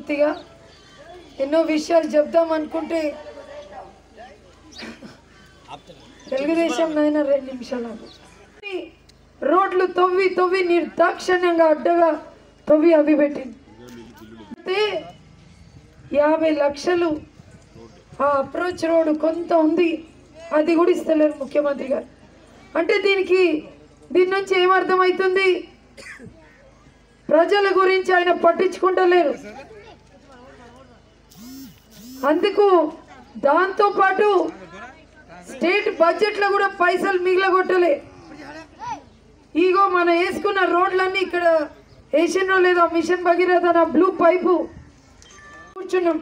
పూర్తిగా ఎన్నో విషయాలు చెప్దాం అనుకుంటే తెలుగుదేశం నాయన రెండు నిమిషాలు ఆగు. రోడ్లు తవ్వి తవ్వి నిర్దాక్షిణ్యంగా అడ్డగా తవ్వి అవి పెట్టింది అయితే యాభై లక్షలు ఆ అప్రోచ్ రోడ్ కొంత ఉంది అది కూడా ఇస్తలేరు ముఖ్యమంత్రి గారు అంటే దీనికి దీని నుంచి ఏమర్థమవుతుంది ప్రజల గురించి ఆయన పట్టించుకుంటలేరు అందుకు దాంతో పాటు స్టేట్ బడ్జెట్లో కూడా పైసలు మిగిలగొట్టలే ఇగో మనం వేసుకున్న రోడ్లన్నీ ఇక్కడ వేసినో లేదో మిషన్ భగీరథ నా బ్లూ పైపు కూర్చున్నాం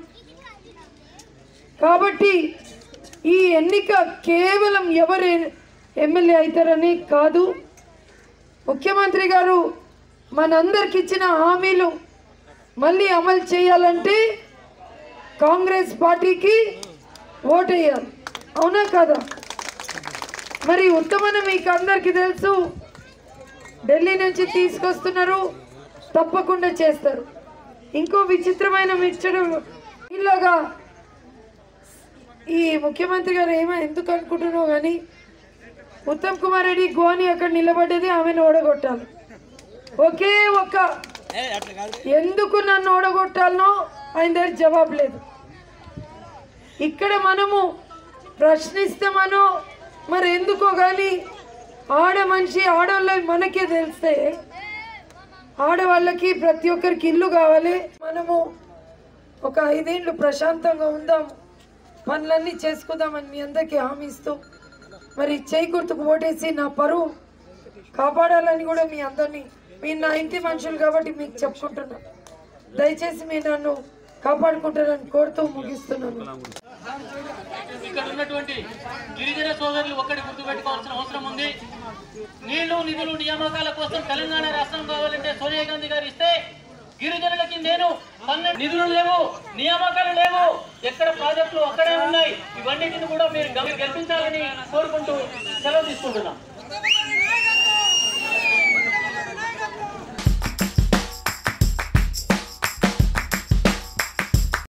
కాబట్టి ఈ ఎన్నిక కేవలం ఎవరు ఎమ్మెల్యే అవుతారని కాదు ముఖ్యమంత్రి గారు మనందరికి ఇచ్చిన హామీలు మళ్ళీ అమలు చేయాలంటే కాంగ్రెస్ పార్టీకి ఓటేయాలి అవునా కదా మరి ఉత్తమన మీకు అందరికీ తెలుసు ఢిల్లీ నుంచి తీసుకొస్తున్నారు తప్పకుండా చేస్తారు ఇంకో విచిత్రమైన మిచ్చడం ఇలాగా ఈ ముఖ్యమంత్రి గారు ఏమో ఎందుకు అనుకుంటున్నావు కానీ ఉత్తమ్ కుమార్ రెడ్డి గోని అక్కడ నిలబడ్డది ఆమెను ఓడగొట్టాలి ఒకే ఒక్క ఎందుకు నన్ను ఓడగొట్టాలనో ఆయన దగ్గర జవాబు లేదు ఇక్కడ మనము ప్రశ్నిస్తామనో మరి ఎందుకో కానీ ఆడ మనిషి ఆడవాళ్ళ మనకే తెలిస్తే ఆడవాళ్ళకి ప్రతి ఒక్కరికి ఇల్లు కావాలి మనము ఒక ఐదేళ్ళు ప్రశాంతంగా ఉందాం పనులన్నీ చేసుకుందామని మీ అందరికీ హామీ ఇస్తూ మరి చేయి గుర్తుకు ఓటేసి నా పరువు కాపాడాలని కూడా మీ అందరినీ మీరు నా ఇంటి మనుషులు కాబట్టి మీకు చెప్పుకుంటున్నా దయచేసి మీరు నన్ను కాపాడుకుంటారని కోరుతూ ముగిస్తున్నాను ఇక్కడ ఉన్నటువంటి గిరిజన సోదరులు ఒక్కటి గుర్తుపెట్టుకోవాల్సిన అవసరం ఉంది నీళ్లు నిధులు నియామకాల కోసం తెలంగాణ రాష్ట్రం కావాలంటే సోనియా గాంధీ గారు ఇస్తే గిరిజనులకి నేను పన్నెండు నిధులు లేవు నియామకాలు లేవు ఎక్కడ ప్రాజెక్టులు అక్కడే ఉన్నాయి ఇవన్నిటిని కూడా మీరు గమ- గెలిపించాలని కోరుకుంటూ సెలవు తీసుకుంటున్నాం